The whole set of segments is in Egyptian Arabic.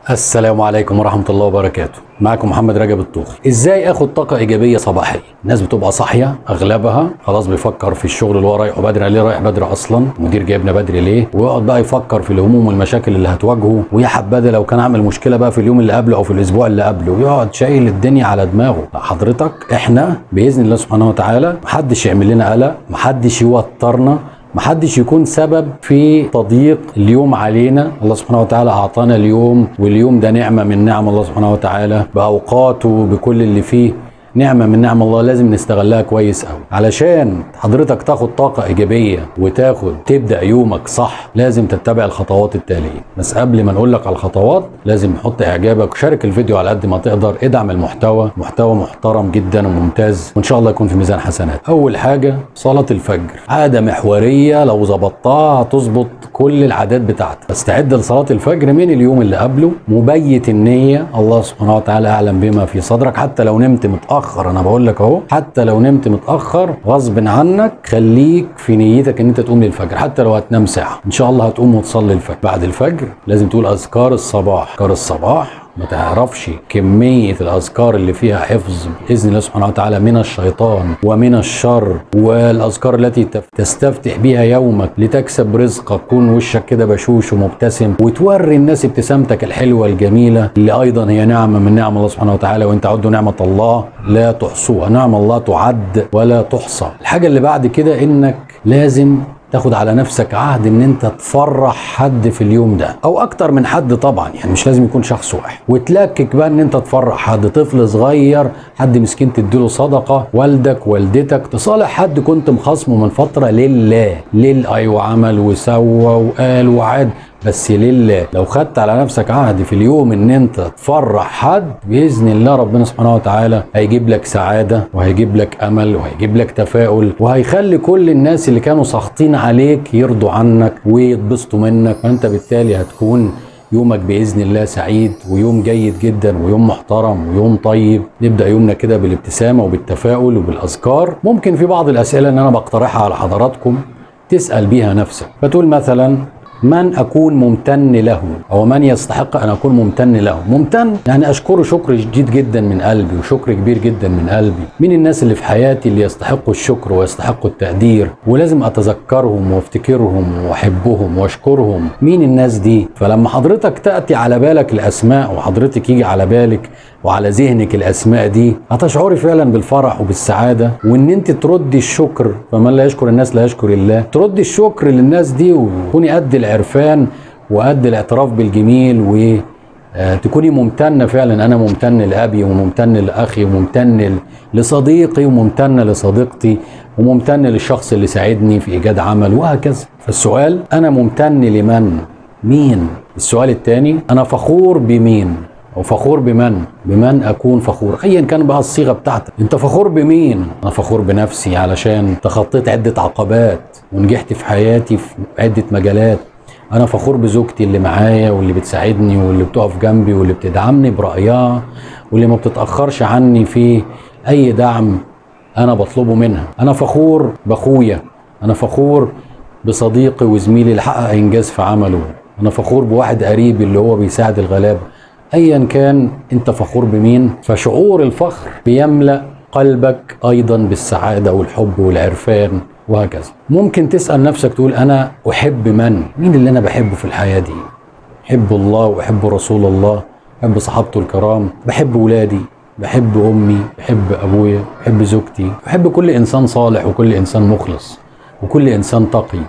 السلام عليكم ورحمة الله وبركاته معكم محمد رجب الطوخي ازاي اخد طاقة ايجابية صباحية الناس بتبقى صاحية اغلبها خلاص بيفكر في الشغل اللي هو رايحه بدري أنا ليه رايح بدري اصلا المدير جايبنا بدري ليه ويقعد بقى يفكر في الهموم والمشاكل اللي هتواجهه ويا حبذا لو كان عامل مشكلة بقى في اليوم اللي قبله او في الاسبوع اللي قبله ويقعد شايل الدنيا على دماغه لا حضرتك احنا باذن الله سبحانه وتعالى محدش يعمل لنا قلق محدش يوترنا محدش يكون سبب في تضييق اليوم علينا الله سبحانه وتعالى اعطانا اليوم واليوم ده نعمه من نعم الله سبحانه وتعالى باوقاته بكل اللي فيه نعمه من نعم الله لازم نستغلها كويس قوي علشان حضرتك تاخد طاقه ايجابيه وتاخد تبدا يومك صح لازم تتبع الخطوات التاليه بس قبل ما نقول لك على الخطوات لازم نحط اعجابك وشارك الفيديو على قد ما تقدر ادعم المحتوى محتوى محترم جدا وممتاز وان شاء الله يكون في ميزان حسنات اول حاجه صلاه الفجر عاده محوريه لو ظبطتها هتظبط كل العادات بتاعتك استعد لصلاه الفجر من اليوم اللي قبله مبيت النيه الله سبحانه وتعالى اعلم بما في صدرك حتى لو نمت متاخر انا بقول لك اهو حتى لو نمت متاخر غصب عنك خليك في نيتك ان انت تقوم للفجر حتى لو هتنام ساعه ان شاء الله هتقوم وتصلي الفجر بعد الفجر لازم تقول اذكار الصباح اذكار الصباح ما تعرفش كمية الأذكار اللي فيها حفظ بإذن الله سبحانه وتعالى من الشيطان ومن الشر والأذكار التي تف- تستفتح بها يومك لتكسب رزقك كون وشك كده بشوش ومبتسم وتوري الناس ابتسامتك الحلوة الجميلة اللي أيضا هي نعمة من نعم الله سبحانه وتعالى وإن تعدوا نعمة الله لا تحصوها نعم الله تعد ولا تحصى الحاجة اللي بعد كده إنك لازم تاخد على نفسك عهد ان انت تفرح حد في اليوم ده او اكتر من حد طبعا يعني مش لازم يكون شخص واحد وتلكك بقى ان انت تفرح حد طفل صغير حد مسكين تديله صدقه والدك والدتك تصالح حد كنت مخاصمه من فتره لله لله ايوه عمل وسوى وقال وعاد بس لله لو خدت على نفسك عهد في اليوم ان انت تفرح حد باذن الله ربنا سبحانه وتعالى هيجيب لك سعاده وهيجيب لك امل وهيجيب لك تفاؤل وهيخلي كل الناس اللي كانوا ساخطين عليك يرضوا عنك ويتبسطوا منك فانت بالتالي هتكون يومك باذن الله سعيد ويوم جيد جدا ويوم محترم ويوم طيب نبدا يومنا كده بالابتسامه وبالتفاؤل وبالاذكار ممكن في بعض الاسئله ان انا بقترحها على حضراتكم تسال بيها نفسك فتقول مثلا من اكون ممتن له او من يستحق ان اكون ممتن له ممتن يعني اشكره شكر شديد جدا من قلبي وشكر كبير جدا من قلبي مين الناس اللي في حياتي اللي يستحقوا الشكر ويستحقوا التقدير ولازم اتذكرهم وافتكرهم واحبهم واشكرهم مين الناس دي فلما حضرتك تاتي على بالك الاسماء وحضرتك يجي على بالك وعلى ذهنك الاسماء دي هتشعري فعلا بالفرح وبالسعاده وان انت تردي الشكر فمن لا يشكر الناس لا يشكر الله تردي الشكر للناس دي وتكوني قد العرفان وقد الاعتراف بالجميل و آه، تكوني ممتنه فعلا انا ممتن لابي وممتن لاخي وممتن ل- لصديقي وممتنه لصديقتي وممتن للشخص اللي ساعدني في ايجاد عمل وهكذا فالسؤال انا ممتن لمن مين السؤال الثاني انا فخور بمين او فخور بمن بمن اكون فخور ايا كان بقى الصيغه بتاعتك انت فخور بمين انا فخور بنفسي علشان تخطيت عده عقبات ونجحت في حياتي في عده مجالات انا فخور بزوجتي اللي معايا واللي بتساعدني واللي بتقف جنبي واللي بتدعمني برايها واللي ما بتتاخرش عني في اي دعم انا بطلبه منها انا فخور باخويا انا فخور بصديقي وزميلي اللي حقق انجاز في عمله انا فخور بواحد قريب اللي هو بيساعد الغلابه ايا كان انت فخور بمين فشعور الفخر بيملا قلبك ايضا بالسعاده والحب والعرفان وهكذا ممكن تسال نفسك تقول انا احب من مين اللي انا بحبه في الحياه دي احب الله واحب رسول الله بحب صحابته الكرام بحب ولادي بحب امي بحب ابويا بحب زوجتي بحب كل انسان صالح وكل انسان مخلص وكل انسان تقي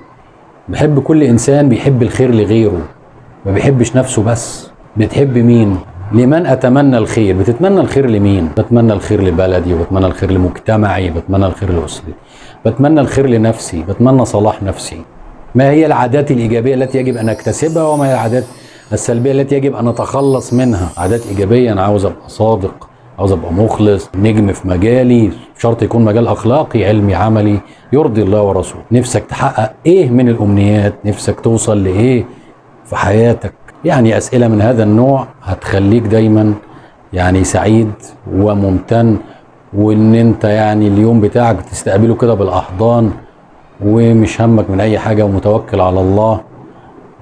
بحب كل انسان بيحب الخير لغيره ما بيحبش نفسه بس بتحب مين لمن اتمنى الخير بتتمنى الخير لمين بتمنى الخير لبلدي وبتمنى الخير لمجتمعي بتمنى الخير لاسرتي بتمنى الخير لنفسي بتمنى صلاح نفسي ما هي العادات الايجابيه التي يجب ان اكتسبها وما هي العادات السلبيه التي يجب ان اتخلص منها عادات ايجابيه انا عاوز ابقى صادق عاوز ابقى مخلص نجم في مجالي شرط يكون مجال اخلاقي علمي عملي يرضي الله ورسوله نفسك تحقق ايه من الامنيات نفسك توصل لايه في حياتك يعني اسئله من هذا النوع هتخليك دايما يعني سعيد وممتن وان انت يعني اليوم بتاعك تستقبله كده بالاحضان ومش همك من اي حاجه ومتوكل على الله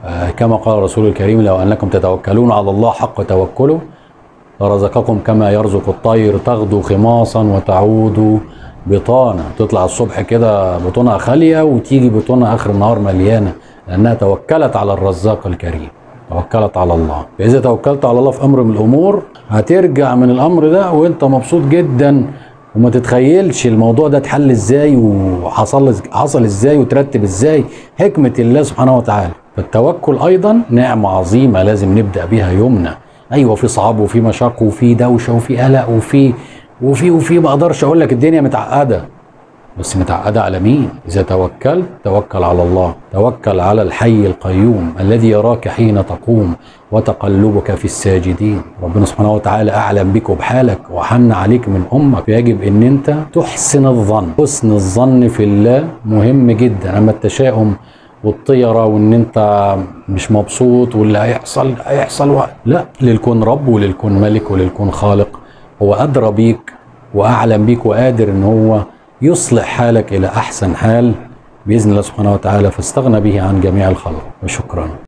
آه، كما قال الرسول الكريم لو انكم تتوكلون على الله حق توكله لرزقكم كما يرزق الطير تغدو خماصا وتعود بطانا تطلع الصبح كده بطونها خاليه وتيجي بطونها اخر النهار مليانه لانها توكلت على الرزاق الكريم توكلت على الله فاذا توكلت على الله في امر من الامور هترجع من الامر ده وانت مبسوط جدا وما تتخيلش الموضوع ده اتحل ازاي وحصل حصل ازاي وترتب ازاي حكمه الله سبحانه وتعالى فالتوكل ايضا نعمه عظيمه لازم نبدا بيها يومنا ايوه في صعاب وفي مشاق وفي دوشه وفي قلق وفي وفي وفي ما اقدرش اقول لك الدنيا متعقده بس متعقده على مين؟ اذا توكلت توكل على الله، توكل على الحي القيوم الذي يراك حين تقوم وتقلبك في الساجدين، ربنا سبحانه وتعالى اعلم بك وبحالك وحن عليك من امك فيجب ان انت تحسن الظن، حسن الظن في الله مهم جدا، اما التشاؤم والطيره وان انت مش مبسوط واللي هيحصل هيحصل وقت لا للكون رب وللكون ملك وللكون خالق هو ادرى بيك واعلم بيك وقادر ان هو يصلح حالك الى احسن حال باذن الله سبحانه وتعالى فاستغنى به عن جميع الخلق وشكرا